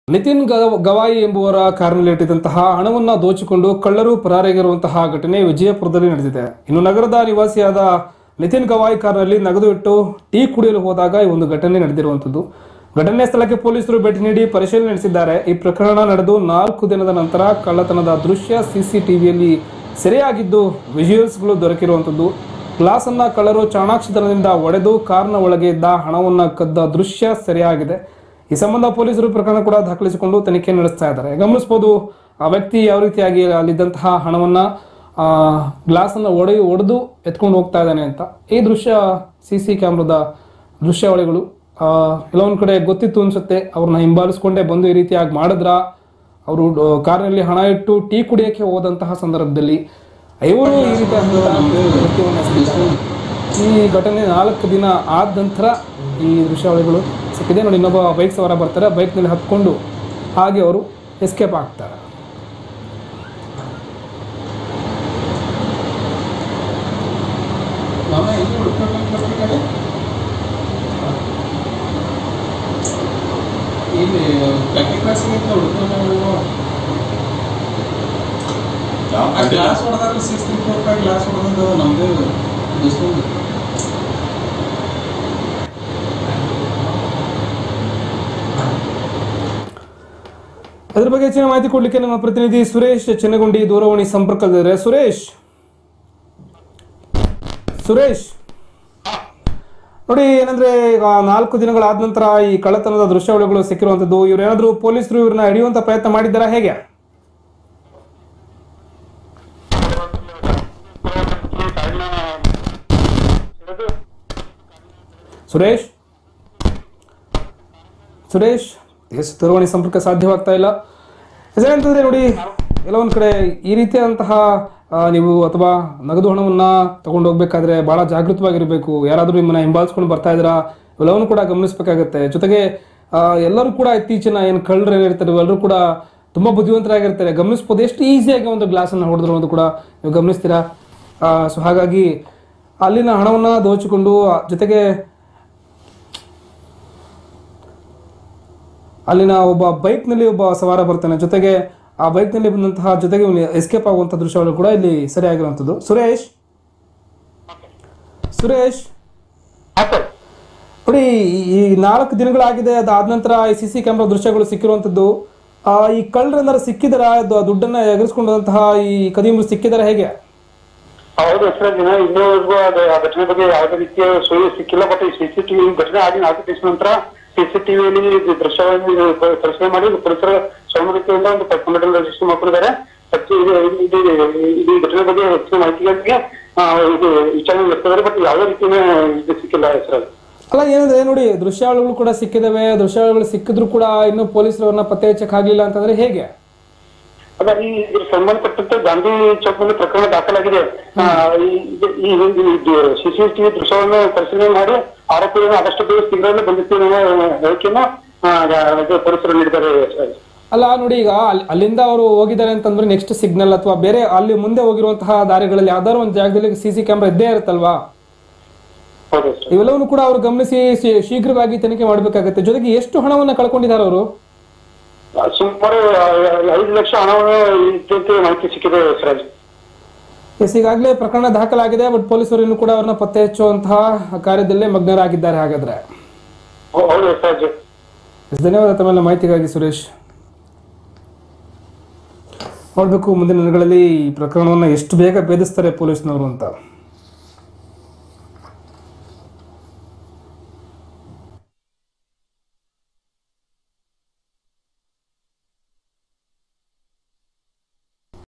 ನಿತಿನ್ ಗ- ಗವಾಯಿ ಎಂಬುವರ ಕಾರಿನಲ್ಲಿ ಇಟ್ಟಿದ್ದಂತಹ ಹಣವನ್ನು ದೋಚಿಕೊಂಡು ಕಳ್ಳರು ಪರಾರಿಯಾಗಿರುವಂತಹ ಘಟನೆ ವಿಜಯಪುರದಲ್ಲಿ ನಡೆದಿದೆ ಇನ್ನು ನಗರದ ನಿವಾಸಿಯಾದ ನಿತಿನ್ ಗವಾಯಿ ಕಾರಿನಲ್ಲಿ ನಗದು ಇಟ್ಟು ಟೀ ಕುಡಿಯಲು ಹೋದಾಗ ಈ ಒಂದು ಘಟನೆ ನಡೆದಿರುವಂಥದ್ದು ಘಟನೆ ಸ್ಥಳಕ್ಕೆ ಪೊಲೀಸರು ಭೇಟಿ ನೀಡಿ ಪರಿಶೀಲನೆ ನಡೆಸಿದ್ದಾರೆ ಈ ಪ್ರಕರಣ ನಡೆದು ನಾಲ್ಕು ದಿನದ ನಂತರ ಕಳ್ಳತನದ ದೃಶ್ಯ ಸಿಸಿಟಿವಿಯಲ್ಲಿ ಸೆರೆಯಾಗಿದ್ದು ವಿಜುವಲ್ಸ್ಗಳು ದೊರಕಿರುವಂಥದ್ದು ಗ್ಲಾಸ್ ಅನ್ನ ಕಳ್ಳರು ಚಾಣಾಕ್ಷತನದಿಂದ ಒಡೆದು ಕಾರ್ನ ಒಳಗೆ ಇದ್ದ ಹಣವನ್ನು ಕದ್ದ ದೃಶ್ಯ ಸೆರೆಯಾಗಿದೆ ಈ ಸಂಬಂಧ ಪೊಲೀಸರು ಪ್ರಕರಣ ಕೂಡ ದಾಖಲಿಸಿಕೊಂಡು ತನಿಖೆ ನಡೆಸ್ತಾ ಇದ್ದಾರೆ ಗಮನಿಸಬಹುದು ಆ ವ್ಯಕ್ತಿ ಯಾವ ರೀತಿಯಾಗಿ ಅಲ್ಲಿದ್ದಂತಹ ಹಣವನ್ನ ಆ, ಗ್ಲಾಸ್ ಅನ್ನ ಒಡೆ ಒಡೆದು ಎತ್ಕೊಂಡು ಹೋಗ್ತಾ ಇದ್ದಾನೆ ಅಂತ ಈ ದೃಶ್ಯ ಸಿ ಸಿ ಕ್ಯಾಮ್ರಾದ ದೃಶ್ಯಾವಳಿಗಳು ಆ, ಕೆಲವೊಂದ್ ಕಡೆ ಗೊತ್ತಿತ್ತು ಅನ್ಸುತ್ತೆ ಅವ್ರನ್ನ ಹಿಂಬಾಲಿಸ್ಕೊಂಡೇ ಬಂದು ಈ ರೀತಿಯಾಗಿ ಮಾಡಿದ್ರ ಅವರು ಕಾರಿನಲ್ಲಿ ಹಣ ಇಟ್ಟು ಟೀ ಕುಡಿಯೋಕೆ ಹೋದಂತಹ ಸಂದರ್ಭದಲ್ಲಿ ಇವರು ಈ ರೀತಿಯಾದಂತಹ ಕೃತ್ಯವನ್ನು ಎಸಗಿದ್ದಾರೆ. ಈ ಘಟನೆ ನಾಲ್ಕು ದಿನ ಆದ ನಂತರ ಈ ದೃಶ್ಯಾವಳಿಗಳು ಸಿಕ್ಕಿದೆ ನೋಡಿ ಇನ್ನೊಬ್ಬ ಬೈಕ್ ಸವಾರ ಬರ್ತಾರೆ ಬೈಕ್ನಲ್ಲಿ ಹತ್ಕೊಂಡು ಹಾಗೆ ಅವರು ಎಸ್ಕೇಪ್ ಆಗ್ತಾರೆ ಮಾಮ ಎಲ್ಲಿ ಹುಡ್ಕೊಂಡು ಬರ್ಬೇಕಾದ್ರೆ ಇಲ್ಲಿ ಕಟ್ಟಿ ಕ್ಲಾಸಿಗೆ ಅಂತ ಹುಡ್ಕೊಂಡು ಹೋಗುವ ಆ ಗ್ಲಾಸ್ ಹೊಡೆದಾಗ six three four five glass ಹೊಡೆದಂದು ನಮ್ಮದೇ ದೋಸ್ತಂದು ಅದ್ರ ಬಗ್ಗೆ ಹೆಚ್ಚಿನ ಮಾಹಿತಿ ಕೊಡ್ಲಿಕ್ಕೆ ನಮ್ಮ ಪ್ರತಿನಿಧಿ ಸುರೇಶ್ ಚೆನ್ನಗುಂಡಿ ದೂರವಾಣಿ ಸಂಪರ್ಕದಲ್ಲಿದ್ದಾರೆ ಸುರೇಶ್ ಸುರೇಶ್ ನೋಡಿ ಏನಂದ್ರೆ ಈಗ ನಾಲ್ಕು ದಿನಗಳಾದ ನಂತರ ಈ ಕಳ್ಳತನದ ದೃಶ್ಯಾವಳಿಗಳು ಸಿಕ್ಕಿರುವಂತದ್ದು ಇವ್ರು ಏನಾದ್ರು ಪೊಲೀಸರು ಇವ್ರನ್ನ ಹಿಡಿಯುವಂತ ಪ್ರಯತ್ನ ಮಾಡಿದ್ದಾರಾ ಹೇಗೆ ಸುರೇಶ್ ಸುರೇಶ್ ಎಸ್ ದೂರವಾಣಿ ಸಂಪರ್ಕ ಸಾಧ್ಯವಾಗ್ತಾ ಇಲ್ಲ ಏನಂತಂದ್ರೆ ನೋಡಿ ಎಲ್ಲ ಒಂದ್ ಕಡೆ ಈ ರೀತಿಯಾದಂತಹ ಆ, ನೀವು ಅಥವಾ ನಗದು ಹಣವನ್ನ ತಗೊಂಡು ಹೋಗ್ಬೇಕಾದ್ರೆ ಬಹಳ ಜಾಗೃತವಾಗಿರಬೇಕು ಯಾರಾದ್ರೂ ನಿಮ್ಮನ್ನ ಹಿಂಬಾಲಿಸ್ಕೊಂಡು ಬರ್ತಾ ಇದ್ದೀರಾ ಇವೆಲ್ಲವನ್ನು ಕೂಡ ಗಮನಿಸಬೇಕಾಗತ್ತೆ ಜೊತೆಗೆ ಆ, ಎಲ್ಲರೂ ಕೂಡ ಇತ್ತೀಚಿನ ಏನು ಕಳ್ಳರು ಏನಿರ್ತಾರೆ ಎಲ್ಲರೂ ಕೂಡ ತುಂಬಾ ಬುದ್ಧಿವಂತರಾಗಿರ್ತಾರೆ ಗಮನಿಸ್ಬೋದು ಎಷ್ಟು ಈಸಿಯಾಗಿ ಒಂದು ಗ್ಲಾಸ್ ಅನ್ನ ಹೊಡೆದ್ರು ಅನ್ನೋದು ಕೂಡ ನೀವು ಗಮನಿಸ್ತೀರಾ ಸೊ ಹಾಗಾಗಿ ಅಲ್ಲಿನ ಹಣವನ್ನ ದೋಚಿಕೊಂಡು ಆ, ಜೊತೆಗೆ ಅಲ್ಲಿನ ಒಬ್ಬ ಬೈಕ್ನಲ್ಲಿ ಒಬ್ಬ ಸವಾರ ಬರ್ತಾನೆ ಜೊತೆಗೆ ಆ ಬೈಕ್ನಲ್ಲಿ ಬಂದಂತಹ ಜೊತೆಗೆ ಎಸ್ಕೇಪ್ ಆಗುವಂಥ ದೃಶ್ಯಗಳು ಕೂಡ ಇಲ್ಲಿ ಸರಿಯಾಗಿರುವಂಥದ್ದು ಸುರೇಶ್ ಸುರೇಶ್ ನೋಡಿ ಈ- ಈ ನಾಲ್ಕು ದಿನಗಳಾಗಿದೆ ಅದಾದ ನಂತರ ಈ ಸಿ ಸಿ ಕ್ಯಾಮ್ರಾ ದೃಶ್ಯಗಳು ಸಿಕ್ಕಿರುವಂಥದ್ದು ಆ, ಈ ಕಳ್ಳರೇನಾರು ಸಿಕ್ಕಿದಾರ ಅದು- ದುಡ್ಡನ್ನ ಎಗರಿಸ್ಕೊಂಡಂತಹ ಈ ಕದಿಮರು ಸಿಕ್ಕಿದಾರ ಹೇಗೆ ಹೌದು ಸರ್ ದಿನ ಇನ್ನೂವರೆಗೂ ಅದು ಆ ಘಟನೆ ಬಗ್ಗೆ ಯಾವುದೇ ರೀತಿಯ ಸುಳಿವು ಸಿಕ್ಕಿಲ್ಲ ಬಟ್ ಈ ಸಿಸಿಟಿವಿ ಘಟನೆ ಆಗಿ ನಾಲ್ಕು ದಿವಸ ನಂತರ ಸಿಸಿಟಿವಿಯಲ್ಲಿ ದೃಶ್ಯವನ್ನು ಪ- ಪರಿಶೀಲನೆ ಮಾಡಿ ಪೊಲೀಸರ ಸ್ವಯಂಪ್ರೇರಿತರಿಂದ ಒಂದು ಕಂಪ್ಯೂಟರ್ ರಿಜಿಸ್ಟರ್ ಮಾಡ್ಕೊಂಡಿದ್ದಾರೆ ಹೆಚ್ಚು ಇದು ಇದು ಇದು ಈ ಘಟನೆ ಬಗ್ಗೆ ಹೆಚ್ಚಿನ ಮಾಹಿತಿಗಳಿಗೆ ಆ, ಇದು ವಿಚಾರಣೆ ನಡೆಸಿದ್ದಾರೆ ಬಟ್ ಯಾವುದೇ ರೀತಿಯ ಇದು ಸಿಕ್ಕಿಲ್ಲ ಸರ್ ಅಲ್ಲ ಏನಂದ್ರೆ ನೋಡಿ ದೃಶ್ಯಾವಳಿಗಳು ಕೂಡ ಸಿಕ್ಕಿದಾವೆ ದೃಶ್ಯಾವಳಿಗಳು ಸಿಕ್ಕಿದ್ರು ಕೂಡ ಇನ್ನೂ ಪೊಲೀಸರು ಅವ್ರನ್ನ ಪತ್ತೆ ಹಚ್ಚಕ್ ಆಗ್ಲಿಲ್ಲ ಅಂತಂದ್ರೆ ಹೇಗೆ ಅದ ಈ ಇದ್ರ ಸಂಬಂಧಪಟ್ಟಂತೆ ಗಾಂಧಿ ಚೌಕ್ನಲ್ಲಿ ಪ್ರಕರಣ ದಾಖಲಾಗಿದೆ ಆ, ಈ- ಈ ಸಿಸಿಟಿವಿ ದೃಶ್ಯವನ್ನು ಪರಿಶೀಲನೆ ಮಾಡಿ ಆರೋಪಿಗಳನ್ನು ಆದಷ್ಟು ಬೇಗ ಶೀಘ್ರವೇ ಬಂಧಿಸ್ತೀವಿ ಅನ್ನೋ ಹೇಳಿಕೆಯನ್ನು ಆ, ಇದು ಪೊಲೀಸರು ನೀಡಿದ್ದಾರೆ ಸರ್. ಅಲ್ಲ ನೋಡಿ ಈಗ ಅಲ್ಲಿ- ಅಲ್ಲಿಂದ ಅವರು ಹೋಗಿದ್ದಾರೆ ಅಂತಂದ್ರೆ ನೆಕ್ಸ್ಟ್ ಸಿಗ್ನಲ್ ಅಥವಾ ಬೇರೆ ಅಲ್ಲಿ ಮುಂದೆ ಹೋಗಿರುವಂತಹ ದಾರಿಗಳಲ್ಲಿ ಯಾವ್ದಾದ್ರು ಒಂದು ಜಾಗದಲ್ಲಿ ಸಿ ಸಿ ಕ್ಯಾಮ್ರಾ ಇದ್ದೇ ಇರುತ್ತಲ್ವಾ ಹೌದು ಸರ್ ಇವೆಲ್ಲವನ್ನು ಕೂಡ ಅವರು ಗಮನಿಸಿ ಶೀ- ಶೀಘ್ರವಾಗಿ ತನಿಖೆ ಮಾಡಬೇಕಾಗುತ್ತೆ ಜೊತೆಗೆ ಎಷ್ಟು ಹಣವನ್ನ ಕಳ್ಕೊಂಡಿದ್ದಾರೆ ಅವರು ಆ, ಸುಮಾರು ಆ, ಐದು ಲಕ್ಷ ಹಣವನ್ನು ಇದ್ದಂತೆ ಮಾಹಿತಿ ಸಿಕ್ಕಿದೆ ಸರ್ ಎಸ್ ಈಗಾಗಲೇ ಪ್ರಕರಣ ದಾಖಲಾಗಿದೆ ಬಟ್ ಪೊಲೀಸರು ಇನ್ನೂ ಕೂಡ ಅವ್ರನ್ನ ಪತ್ತೆ ಹಚ್ಚುವಂತಹ ಕಾರ್ಯದಲ್ಲೇ ಮಗ್ನರಾಗಿದ್ದಾರೆ ಹಾಗಾದ್ರೆ ಹೌ- ಹೌದು ಸರ್ ಎಸ್, ಧನ್ಯವಾದ ತಮ್ಮೆಲ್ಲ ಮಾಹಿತಿಗಾಗಿ ಸುರೇಶ್ ನೋಡಬೇಕು ಮುಂದಿನ ದಿನಗಳಲ್ಲಿ ಈ ಪ್ರಕರಣವನ್ನು ಎಷ್ಟು ಬೇಗ ಭೇದಿಸ್ತಾರೆ ಪೊಲೀಸ್ನವರು ಅಂತ